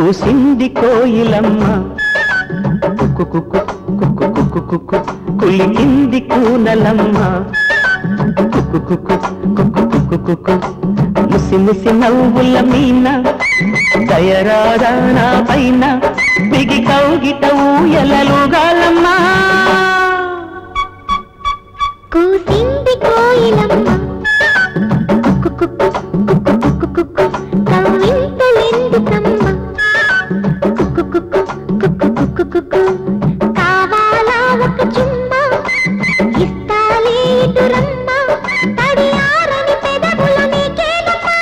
కూసింది కోయిలమ్మ కుక్కు కుక్కు కుక్కు కుక్కు కుక్కు కులికింది కూనలమ్మ కుక్కు కుక్కు కుక్కు కుక్కు కుక్కు ముసి ముసి నవ్వుల మీన దయరారా నా పైన బిగి కౌగిట ఊయలలుగాలమ్మా కూసింది కోయిలమ్మ కుక్కు కుక్కు కుక్కు కుక్కు కుక్కు కవ్వింతలెందుకమ్మ కుక్కు కుక్కు కుక్కు కుక్కు కుక్కు కావాలా ఒక చుమ్మ ఇస్తాలే ఇటురమ్మ తడియారని పెదవుల నీకేనమ్మా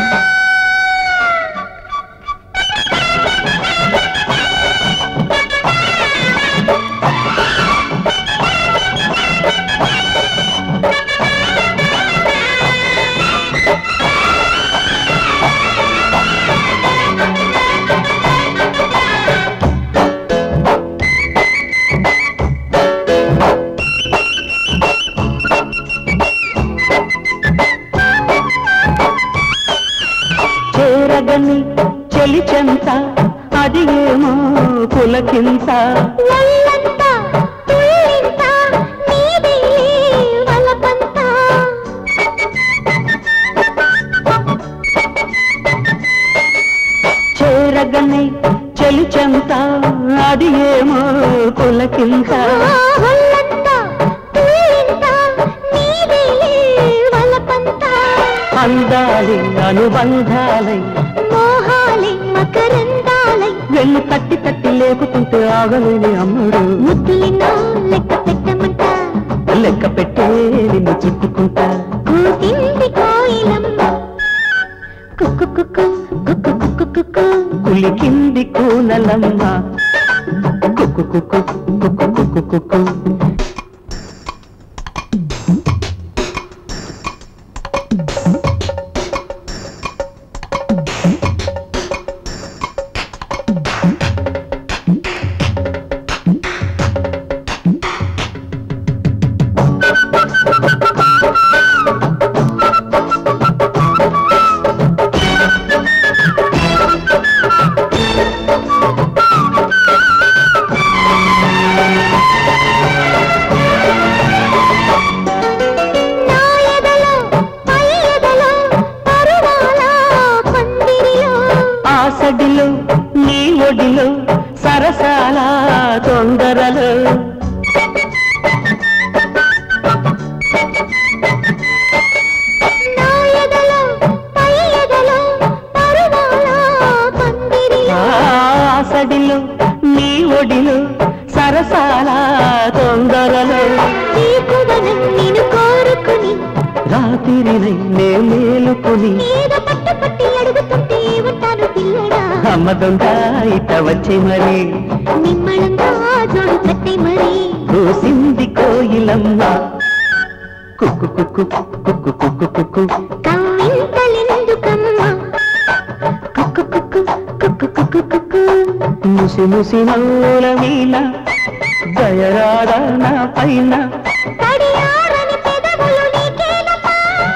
చేరగని చెలి చెంత అది ఏమో పులకింత ఒళ్ళంతా తుళ్ళింత నీదే వలపంతా చేరగని చెలి చెంత అది ఏమో పులకింత ఒళ్ళంతా తుళ్ళింత నీదే వలపంతా అందాలి అనుబంధాలై మోహాలే మకరందాలై వెన్ను తట్టి తట్టి లేకుతుంటే ఆగలేని అమ్ముడు ముద్దులినో లెక్క పెట్టమంట లెక్క పెట్టే నిన్ను చుట్టుకుంటా కూసింది కోయిలమ్మ కుక్కు కుక్కు కుక్కు కుక్కు కుక్కు కులికింది కూనలమ్మ కుక్కు కుక్కు కుక్కు కుక్కు కుక్కు నా ఎదలో పై ఎదలో పరువాల పందిరిలో ఆసడిలో నీ ఒడిలో సరసాల తొందరలో నా ఎదలో పై ఎదలో పరువాల పందిరిలో ఆసడిలో నీ ఒడిలో సరసాల తొందరలో చీకుదనం నిన్ను కోరుకుని రాత్రినై నే మేలుకుని ఏదో పట్టు పట్టి అడుగుతుంటే ఉంటాను పిల్లడా అమ్మ దొంగ ఇట వచ్చే మరి నిమ్మళంగా జోడు కట్టే మరి కూసింది కోయిలమ్మ కుక్కు కుక్కు కుక్కు కుక్కు కుక్కు కవ్వింతలెందుకమ్మ కుక్కు కుక్కు కుక్కు కుక్కు కుక్కు ముసి ముసి నవ్వుల మీన దయరాదా నా పైన తడియారని పెదవులు నీకేనమ్మా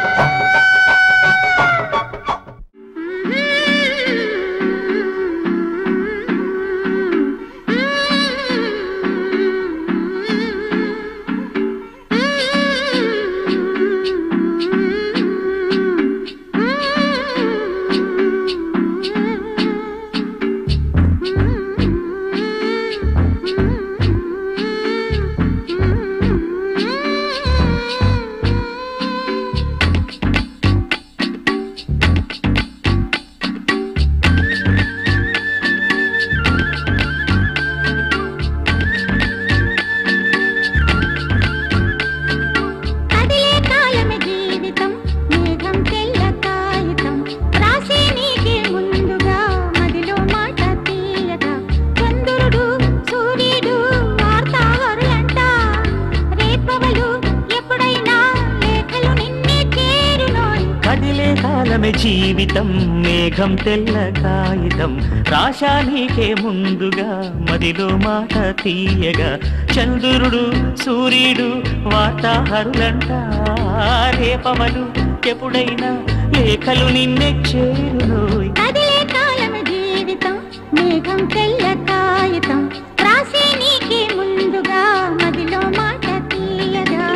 కదిలే కాలమే జీవితం మేఘం తెల్ల కాగితం రాసే నీకే ముందుగా మదిలో మాట తీయగా చంద్రుడు సూర్యుడు వార్తాహరులంట రేపవలు ఎప్పుడైనా లేఖలు నిన్నే చేరునోయ్ కదిలే కాలమే జీవితం మేఘం తెల్ల కాగితం రాశా నీకే ముందుగా మదిలో మాట తీయగా చంద్రుడు సూర్యుడు వార్తాహరులంట రేపవలు ఎప్పుడైనా లేఖలు నిన్నే చేరునోయ్ కదిలే కాలమే జీవితం మేఘం తెల్ల కాగితం రాసే నీకే ముందుగా మదిలో మాట తీయగా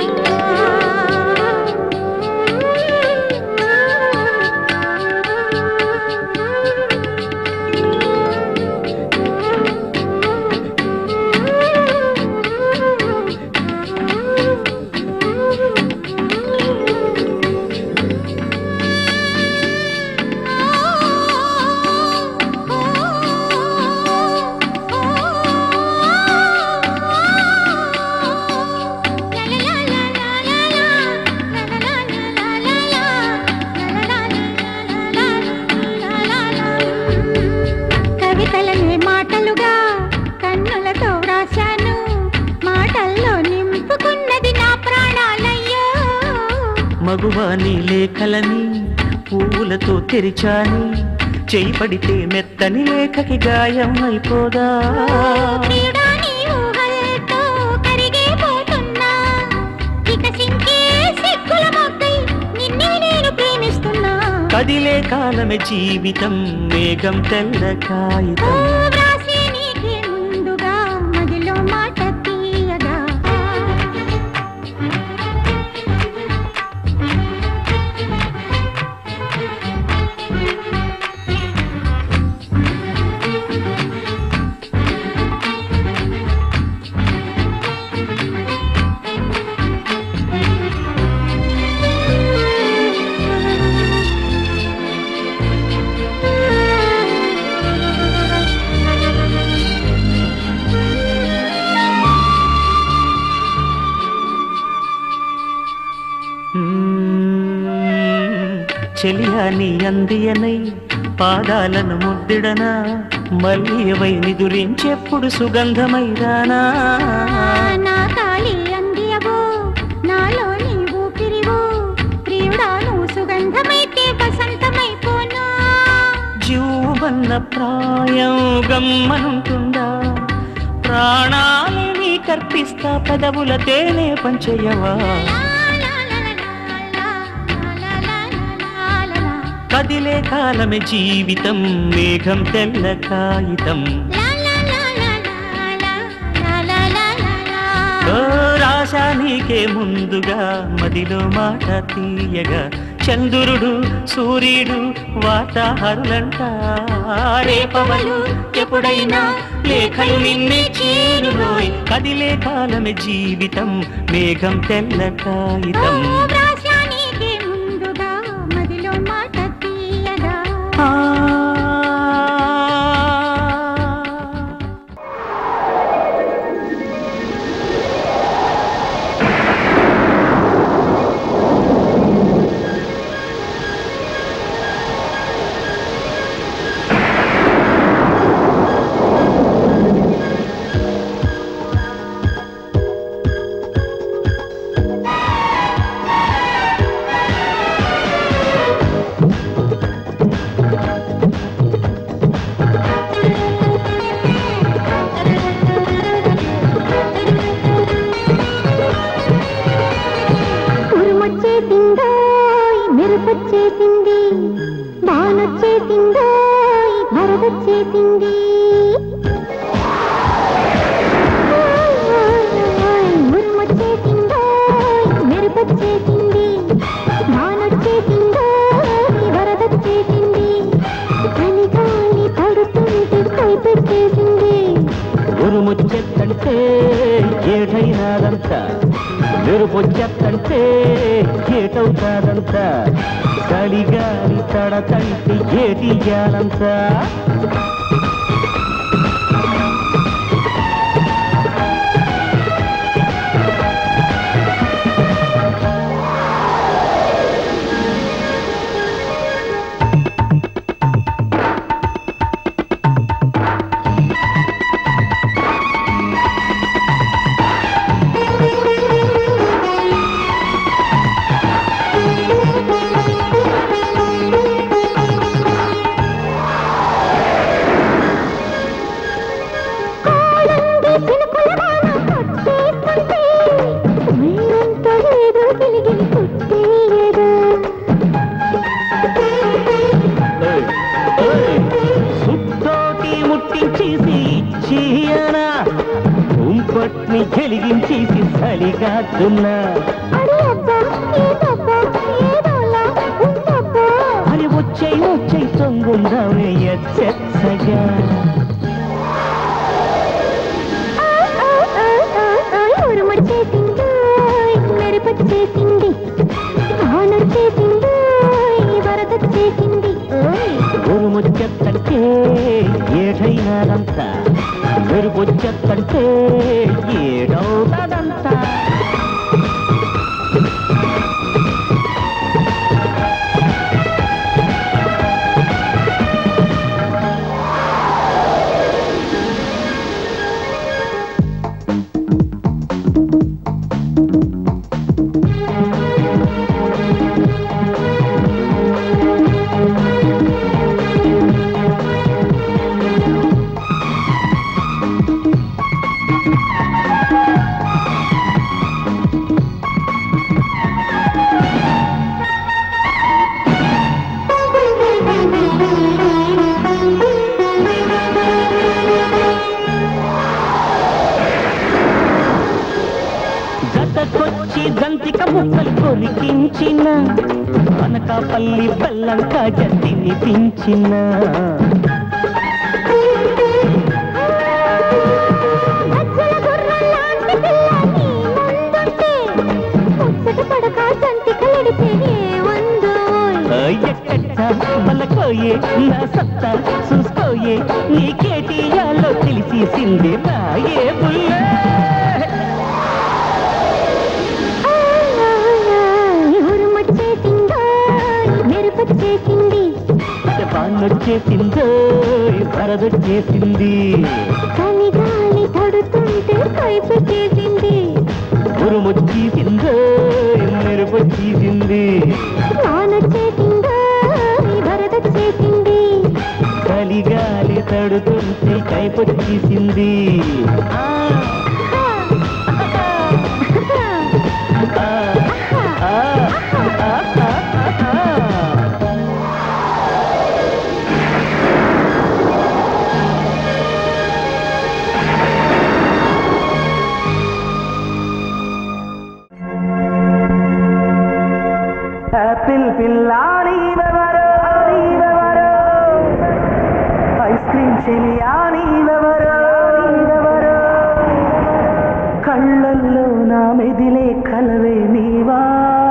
కవితలనే మాటలుగా కన్నులతో వ్రాశాను మాటల్లో నింపుకున్నది నా ప్రాణాలయ్యో మగువా నీ లేఖలని పువ్వులతో తెరిచాని చేయి పడితే మెత్తని లేఖకి గాయం అయిపోదా క్రీడా నీ ఊహలతో కరిగిపోతున్నా వికసించే సిగ్గుల మొగ్గై నిన్నే నేను ప్రేమిస్తున్నా కదిలే కాలమే జీవితం మేఘం తెల్ల ఓ కాగితం వ్రాసే నీకే ముందుగా మదిలో మాట తీయగా మ్మ్. చెలియా నీ అందియనై పాదాలను ముద్దిడనా మల్లియవై నిదురించెప్పుడు సుగంధమైరానా నా తాళి అందియవో నాలో నీ ఊపిరివో ప్రియుడాను సుగంధమైతే వసంతమైపోనా జీవన్న ప్రాయం గమ్మనుంటుందా ప్రాణాలని కర్పిస్తా పెదవుల తేనె పంచయవా కదిలే కాలమే జీవితం మేఘం తెల్ల కాగితం ఓ రాశా నీకే ముందుగా మదిలో మాట తీయగా చంద్రుడు సూర్యుడు వాతాహరులంట రేపవలు ఎప్పుడైనా లేఖలు నిన్నే చేరులోయ్ కదిలే కాలమే జీవితం మేఘం తెల్ల కాగితం ముందుగా మదిలో మాట తీయగా ఆ ఉరుమొచ్చేసిందోయ్ మెరుపొచ్చేసింది బానొచ్చేసిందోయ్ వరదొచ్చేసింది ఉరుమొచ్చేసిందోయ్ మెరుపొచ్చేసింది బానొచ్చేసిందోయ్ వరదొచ్చేసింది చలిగాలి పడుతుంటే కైపెట్టేసింది ఉరుముచ్చెత్తంటే ఏటైనాదంత మెరుపొచ్చెత్తంటే ఏటవుతాదంత చలిగాలి తడతంటే ఏటియాలంత ఆ అంటున్నా అరే అబ్బా ఏదబ్బా ఏదోలా ఉందబ్బా అది వచ్చే వచ్చే తొంగుందామే ఎచ్చగా ఉరుముడు చేసింది మెరుపతి చేసింది వానరు చేసింది వరద చేసింది ఉరుముచ్చంటే ఏటైనాదంతా మెరుపొచ్చంటే ఏడవుతాదంతా జతకొచ్చి దంతిక ముక్కలు కొరికించిన అనకాపల్లి బెల్లంక జతిని పించిన అచ్చల గుర్రంలాంటి పిల్ల నీ ముందుంటే ముచ్చట పడక సంతికలడితే ఏముందోయ్ ఎక్కట బలకోయే నా సత్తా చూసుకోయే నీకేటియాలో తెలిసేసింది రాయే బుల్లే ఉరుమొచ్చేసిందో మెరుపొచ్చేసింది బాన్నొచ్చేసిందో వరదొచ్చేసింది కని గాలి తడుతుంటే కైపు చేసింది ఉరుమొచ్చేసిందో మెరుపొచ్చేసింది వానొచ్చేసిందో వరదొచ్చేసింది కలిగాలి తడుతుంటే కైపొచ్చేసింది ఆ, ఆ, ఆ, ఆ, ఆ, ఆ. ఆపిల్ పిల్ల నీవెవరో నీవెవరో ఐస్ క్రీమ్ చెలియా నీవెవరో నీవెవరో కళ్ళల్లో నా మెదిలే కలవే నీవా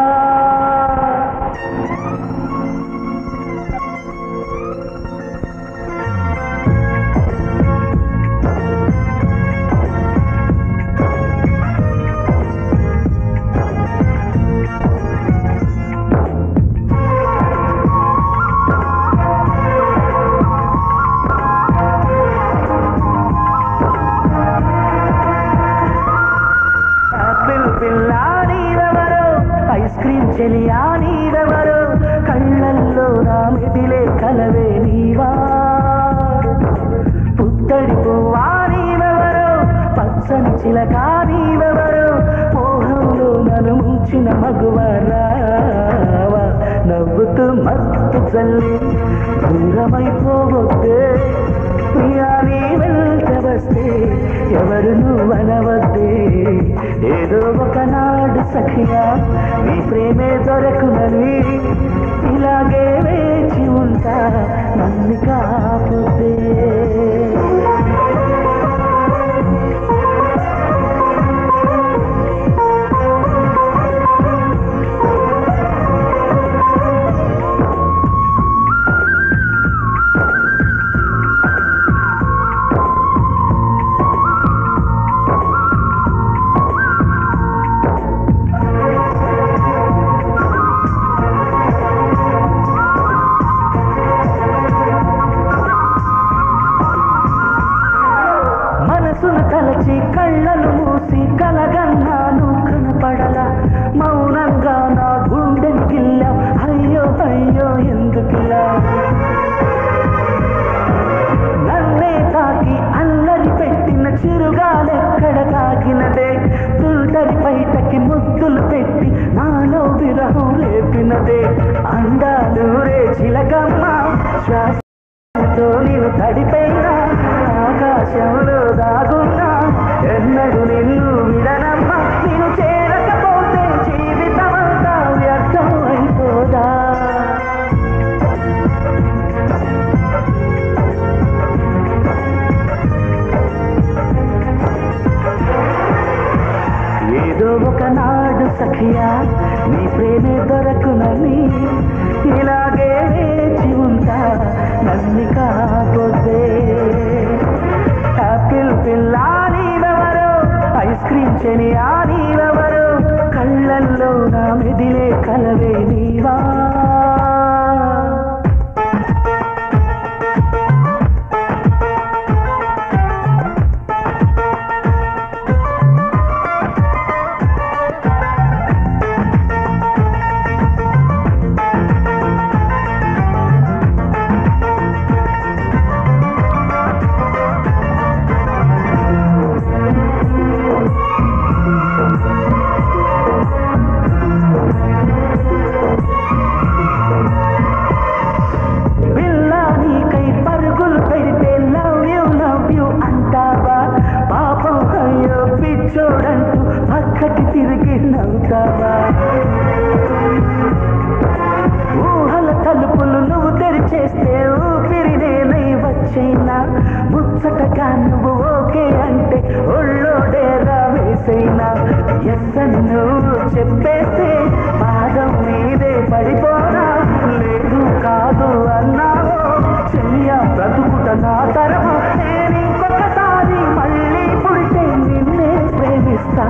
ఆపిల్ పిల్ల నీవెవరో ఐస్ క్రీమ్ చెలియా నీవెవరో కళ్ళల్లో నా మెదిలే కలవే నీవా పుత్తడి పువ్వా నీవెవరో పచ్చని చిలక నీవెవరో మోహంలో నన్ను ముంచిన మగువరావా నవ్వుతూ మత్తు చల్లి దూరమైపోవద్దే ప్రియా నీ వెంట వస్తే ఎవరు నువ్వనవద్దే ఏదో ఒకనాడు సఖియా నీ ప్రేమే దొరకునని ఇలాగే వేచి ఉంటా నన్ను కాపుదే మనసును తలచి కళ్ళను మూసి కలగన్నాను కనపడల మౌనంగా నా గుండెని గిల్లా అయ్యో అయ్యో ఎందుకిలా నన్నే తాకి అల్లరి పెట్టిన చిరుగాలెక్కడ తాకినదే తుల్టరి బయటకి ముద్దులు పెట్టి నాలో విరహం లేపినదే అందాలు రే చిలకమ్మ శ్వాసతో నీవు తడిపోయినా ఆకాశంలో దాగున్నా ఎన్నడు నిన్ను విడనమ్మ నేను చేరక నీ ప్రేమే దొరకునని ఇలాగే వేచి ఉంటా నన్ను కాపోతే ఆపిల్ పిల్ల నీవెవరు ఐస్ క్రీమ్ చెని ఆ నీవెవరు కళ్ళల్లో నా మెదిలే కలవే నీవా పిల్ల నీకై పరుగులు పెడితే లవ్ యూ లవ్ యూ అంటావా పాపం అయ్యో పిచ్చోడంటూ పక్కకి తిరిగి నవ్వుతావా ఊహల తలుపులు నువ్వు తెరిచేస్తే ఊపిరి నేనై వచ్చైనా ముచ్చటగా నువ్వు ఓకే అంటే ఒళ్ళో డేరా వేసైనా ఎస్ నువ్వు చెప్పేస్తే పాదం మీదే పడిపోనా లేదు కాదు అన్నావో చెయ్య బ్రతుకుట నా తరమా నేను ఇంకొకసారి మళ్ళీ పుడితే నిన్నే ప్రేమిస్తా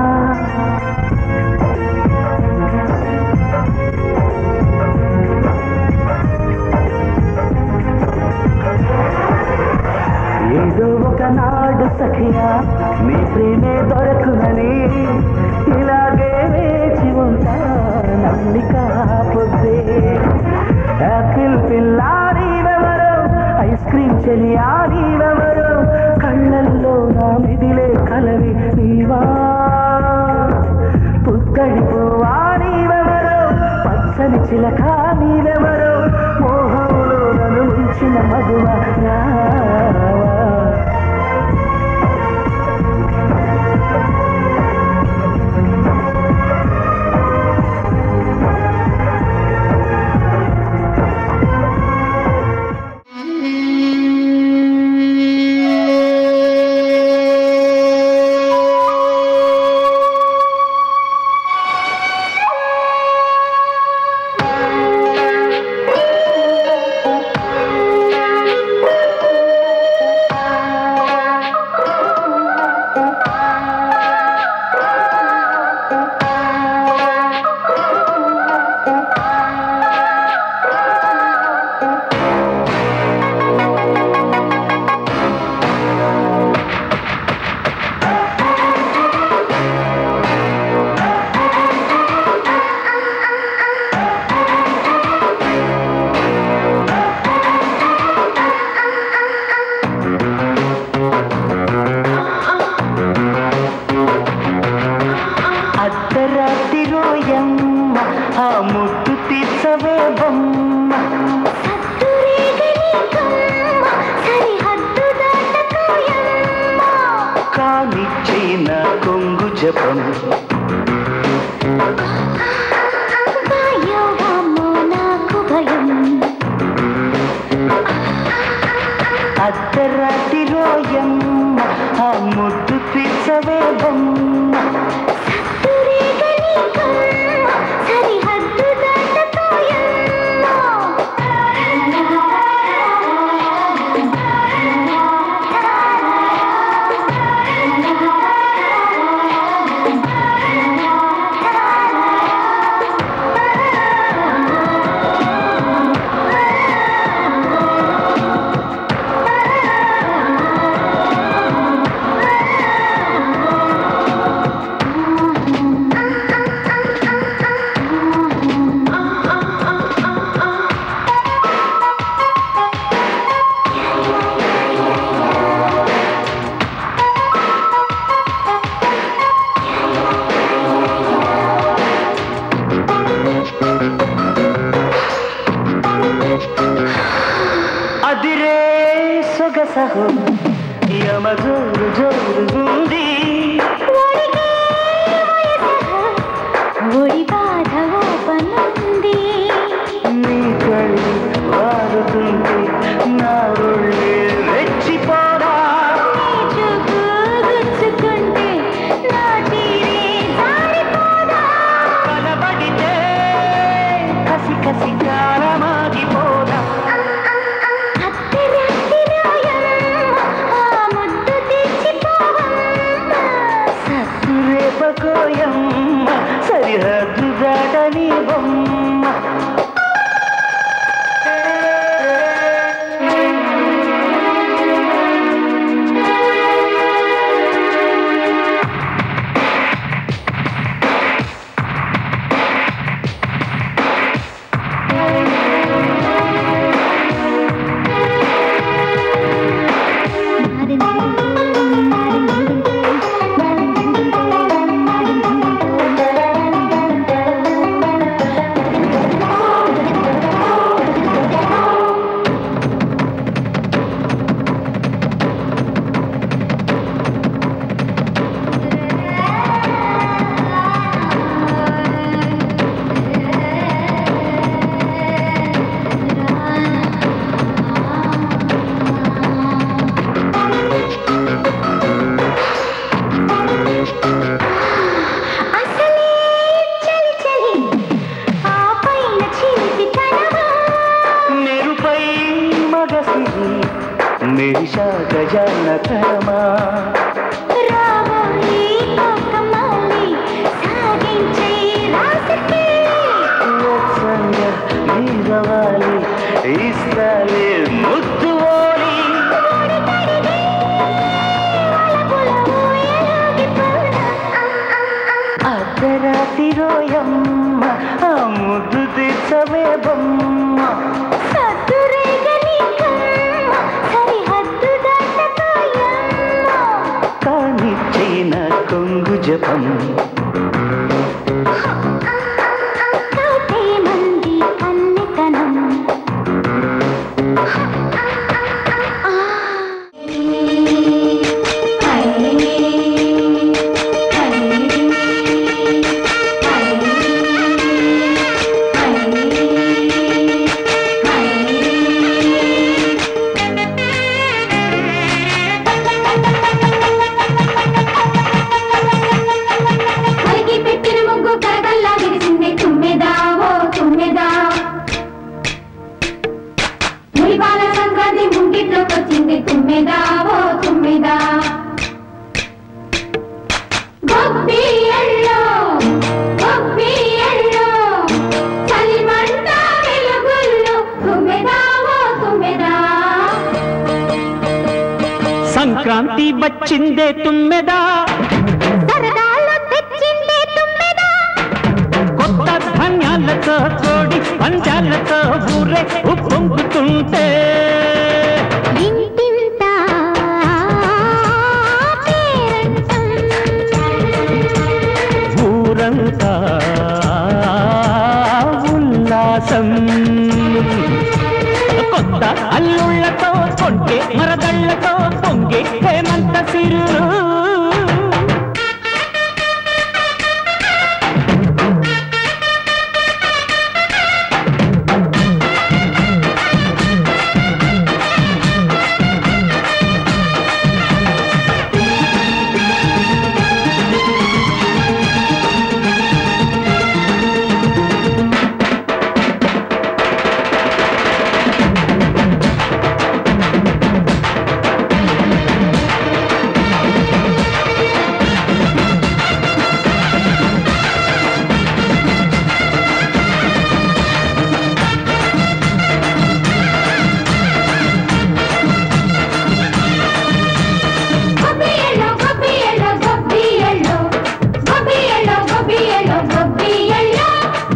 ఏదో ఒకనాడు సఖియా నీ ప్రేమే దొరకునని ఇలాగే వేచి ఉంటా నమ్మి కాపుద్దే యాపిల్ పిల్ల నీవెవరు ఐస్ క్రీమ్ చెలియా నీవెవరు కళ్ళల్లో నా మిదిలే కలవి నీవా పుత్తడి పువ్వా నీవెవరు పచ్చని చిలక నీవెవరు మోహంలో నన్ను ఉంచిన మధువ రావా అర్ధరాత్రి రోయమ్మ ఆ ముట్టు తీర్చవే బొమ్మ కానిచ్చిన కొంగు జపం అర్ధరాత్రి రోయమ్మ ఆ ముట్టు తీర్చవే బొమ్మ అదిరే సొగసహో యమ జోరు జోరుగుంది ఒడి బాధ ఓపనుంది నీ కళ్ళు వారుతుంటే నా ఒళ్ళే రెచ్చిపోరా చూపు గుచ్చుకుంటే నా తీరే జారిపోదా కలబడి ఆగితే కసి కసి కాలమాగిపోదా రేపకోయమ్మ సరిహద్దు దాటని బొమ్మ మెరుపై మగసిరి మెరిషా గజానకరమా వత్సంగా నీరవాలి ఇస్తాలే ముద్దు ఓలి అర్ధరాత్రి రోయమ్మ ఆ ముద్దు తెచ్చవే బొమ్మ కాని చైన కొంగు జపం పైకి పెట్టిన ముగ్గు కరగల్లా విరిసింది తుమ్మెదా ఓ తుమ్మెదా మురిపాల సంక్రాంతి ముంగిట్లోకి వచ్చింది తుమ్మెదా ఓ తుమ్మెదా గొప్పి ఎల్లో గొప్పి ఎల్లో చలిమంట వెలుగుల్లో తుమ్మెదా ఓ తుమ్మెదా సంక్రాంతి వచ్చిందే తుమ్మెదా సరదాలు తెచ్చిందే తుమ్మెదా కొత్త ధాన్యాలతో కోడి పంచాలతో ఊరే ఉప్పొంగుతుంటే ఇంటింత పేరంటం ఊరంతా ఉల్లాసం కొత్త అల్లుళ్ళతో కొంటే మరదళ్ళతో పొంగే హేమంత సిరు గొబ్బి ఎల్లో గొబ్బి ఎల్లో గొబ్బి ఎల్లో గొబ్బి ఎల్లో గొబ్బి ఎల్లో గొబ్బి ఎల్లో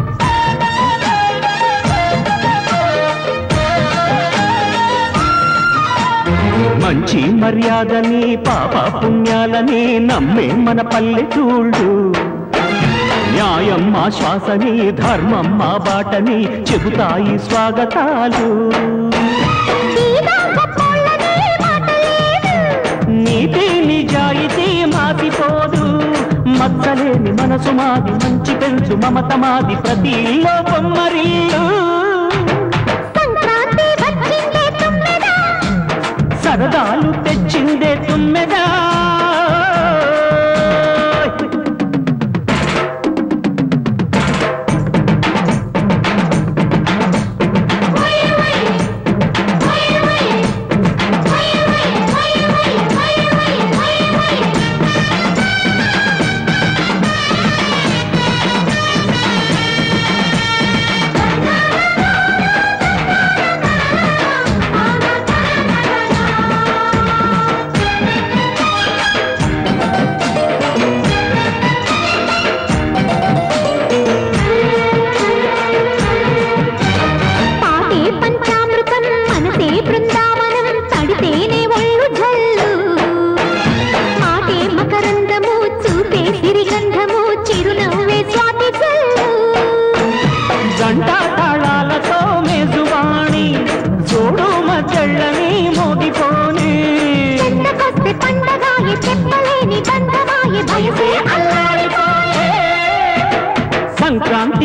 మంచి మర్యాదని పాప పుణ్యాలని నమ్మే మన పల్లెటూళ్ళు న్యాయం మా శ్వాసని ధర్మం మా బాటని చెబుతాయి స్వాగతాలు సీదా గొప్పోళ్ళని మాటలేదు నీతి నిజాయితీ మాసిపోదు మచ్చలేని మనసు మాది మంచి పెంచు మమత మాది ప్రతి ఇల్లో బొమ్మరిల్లు సంక్రాంతి వచ్చిందే తుమ్మెదా సరదాలు తెచ్చిందే తుమ్మెదా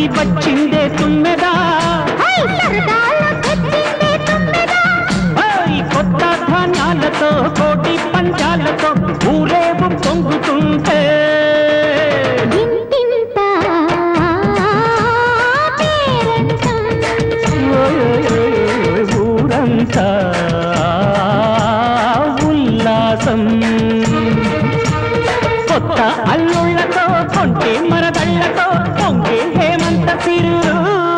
వచ్చిందే తుమ్మెదా హై సరదాలకొచ్చిందే తుమ్మెదా ఈ కొత్త ధాన్యాలతో కోటి పంచాలతో ఊరేగు పొంగుతుంటే ఇంతింత పేరంటం ఓయ్ ఓయ్ ఓయ్ ఓయ్ ఊరంతా ఉల్లాసం కొత్త అల్లుళ్ళతో కొంటే మరదళ్ళతో పొంగే హేమంత సిరు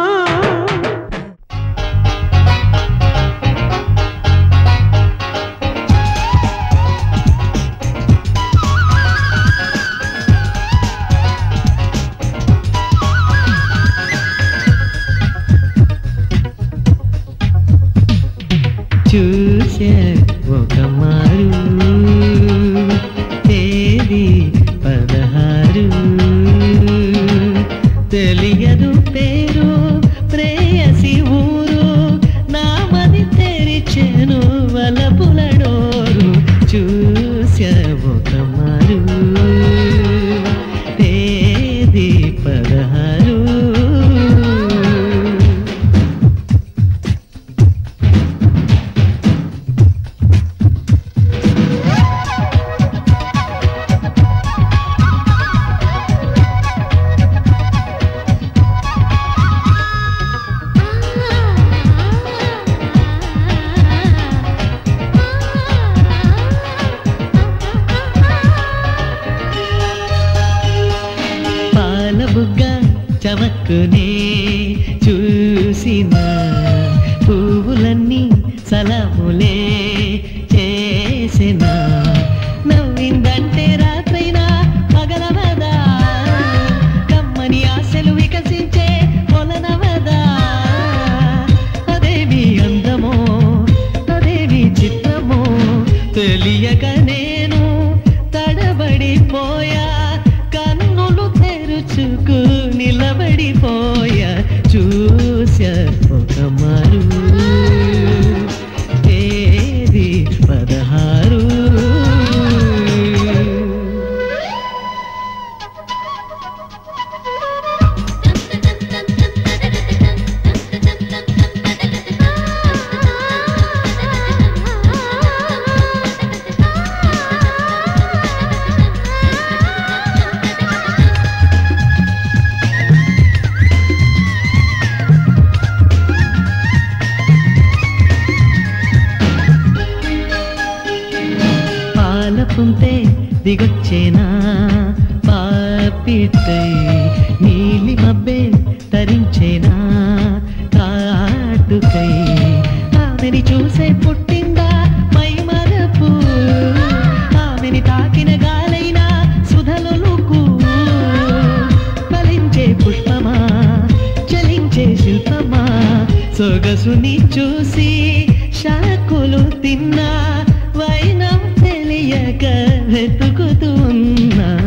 చూసే ఒక మారు తేదీ పదహారు తెలియదు పేరు ప్రేయసి ఊరు నామది తెరిచెను వలపులడోరు చూసే ఒక మారు తేదీ పదహారు పాల బుగ్గ చమక్కునే చూసిన పువ్వులన్నీ సలాములే చేసిన నవ్విందంటే రాత్రైనా పగలవదా కమ్మని ఆశలు వికసించే కొలనవదా అదేమి అందమో అదేమి చిత్రమో తెలియక నేను తడబడిపోయా కన్నులు తెరుచుకు నిలబడిపోయా చూసా ఒక మారు తేదీ పదహారు పాలపుంతే దిగొచ్చేనా పాపిట్టై నీలి మబ్బే తరించేనా కాటుకై ఆమెని చూసే పుట్టిందా మై మరపు ఆమెని తాకిన గాలైనా సుధలుకు ఫలించే పుష్పమా చలించే శిల్పమా సొగసుని చూసి శాకులు తిన్నా వైనం తెలియక వెతుకుతున్నా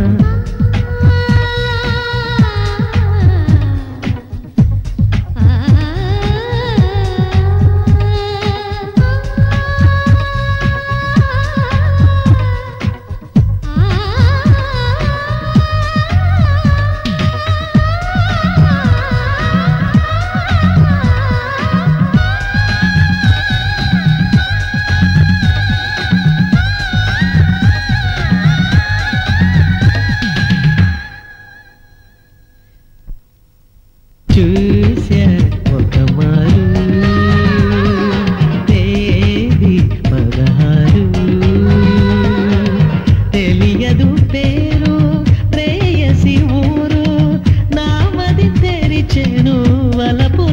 చూసా ఒక మారు తేదీ పదహారు తెలియదు పేరు ప్రేయసి ఊరు నామది తెరిచెను వలపు